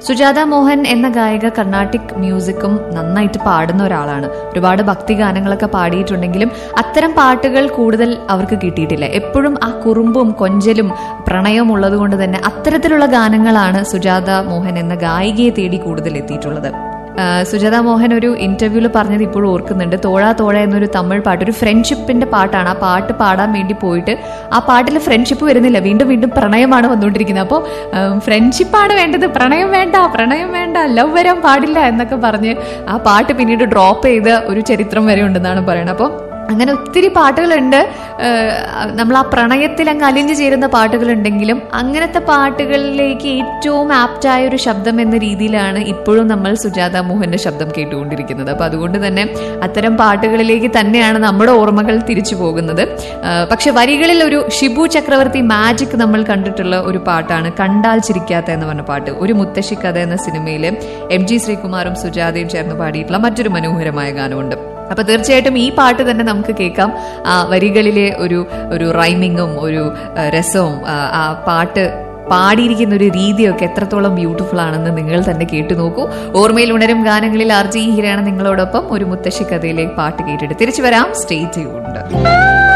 സുജാത മോഹൻ എന്ന ഗായിക കർണാട്ടിക് മ്യൂസിക്കും നന്നായിട്ട് പാടുന്ന ഒരാളാണ് ഒരുപാട് ഭക്തി ഗാനങ്ങളൊക്കെ പാടിയിട്ടുണ്ടെങ്കിലും അത്തരം പാട്ടുകൾ കൂടുതൽ അവർക്ക് കിട്ടിയിട്ടില്ല എപ്പോഴും ആ കുറുമ്പും കൊഞ്ചലും പ്രണയവും ഉള്ളത് കൊണ്ട് തന്നെ അത്തരത്തിലുള്ള ഗാനങ്ങളാണ് സുജാത മോഹൻ എന്ന ഗായികയെ തേടി കൂടുതൽ എത്തിയിട്ടുള്ളത് ആ, സുജാത മോഹൻ ഒരു ഇന്റർവ്യൂവിൽ പറഞ്ഞത് ഇപ്പോഴും ഓർക്കുന്നുണ്ട് തോഴ തോഴ എന്നൊരു തമിഴ് പാട്ട് ഒരു ഫ്രണ്ട്ഷിപ്പിന്റെ പാട്ടാണ് ആ പാട്ട് പാടാൻ വേണ്ടി പോയിട്ട് ആ പാട്ടിൽ ഫ്രണ്ട്ഷിപ്പ് വരുന്നില്ല വീണ്ടും വീണ്ടും പ്രണയമാണ് വന്നുകൊണ്ടിരിക്കുന്നത് അപ്പോൾ ഫ്രണ്ട്ഷിപ്പാണ് വേണ്ടത് പ്രണയം വേണ്ട പ്രണയം വേണ്ട ലവ് വരാൻ പാടില്ല എന്നൊക്കെ പറഞ്ഞ് ആ പാട്ട് പിന്നീട് ഡ്രോപ്പ് ചെയ്ത ഒരു ചരിത്രം വരെ ഉണ്ടെന്നാണ് പറയുന്നത് അപ്പോൾ അങ്ങനെ ഒത്തിരി പാട്ടുകളുണ്ട് ഏഹ് നമ്മൾ ആ പ്രണയത്തിൽ അങ്ങ് അലിഞ്ഞു ചേരുന്ന പാട്ടുകളുണ്ടെങ്കിലും അങ്ങനത്തെ പാട്ടുകളിലേക്ക് ഏറ്റവും ആപ്റ്റായ ഒരു ശബ്ദം എന്ന രീതിയിലാണ് ഇപ്പോഴും നമ്മൾ സുജാത മോഹന്റെ ശബ്ദം കേട്ടുകൊണ്ടിരിക്കുന്നത് അപ്പൊ അതുകൊണ്ട് തന്നെ അത്തരം പാട്ടുകളിലേക്ക് തന്നെയാണ് നമ്മുടെ ഓർമ്മകൾ തിരിച്ചു പോകുന്നത് ഏഹ് പക്ഷെ വരികളിൽ ഒരു ഷിബു ചക്രവർത്തി മാജിക് നമ്മൾ കണ്ടിട്ടുള്ള ഒരു പാട്ടാണ് കണ്ടാൽ ചിരിക്കാത്ത എന്ന് പറഞ്ഞ പാട്ട് ഒരു മുത്തശ്ശി കഥ എന്ന സിനിമയിൽ എം ജി ശ്രീകുമാറും സുജാതയും ചേർന്ന് പാടിയിട്ടുള്ള മറ്റൊരു മനോഹരമായ ഗാനമുണ്ട് അപ്പൊ തീർച്ചയായിട്ടും ഈ പാട്ട് തന്നെ നമുക്ക് കേൾക്കാം ആ വരികളിലെ ഒരു ഒരു റൈമിങ്ങും ഒരു ആ, രസവും ആ, ആ പാട്ട് പാടിയിരിക്കുന്ന ഒരു രീതിയൊക്കെ എത്രത്തോളം ബ്യൂട്ടിഫുൾ ആണെന്ന് നിങ്ങൾ തന്നെ കേട്ടു നോക്കൂ ഓർമ്മയിൽ ഉണരും ഗാനങ്ങളിൽ ആർ ജി ഹീരയാണ് നിങ്ങളോടൊപ്പം ഒരു മുത്തശ്ശി കഥയിലെ പാട്ട് കേട്ടിട്ട് തിരിച്ചു വരാം സ്റ്റേ ട്യൂൺഡ്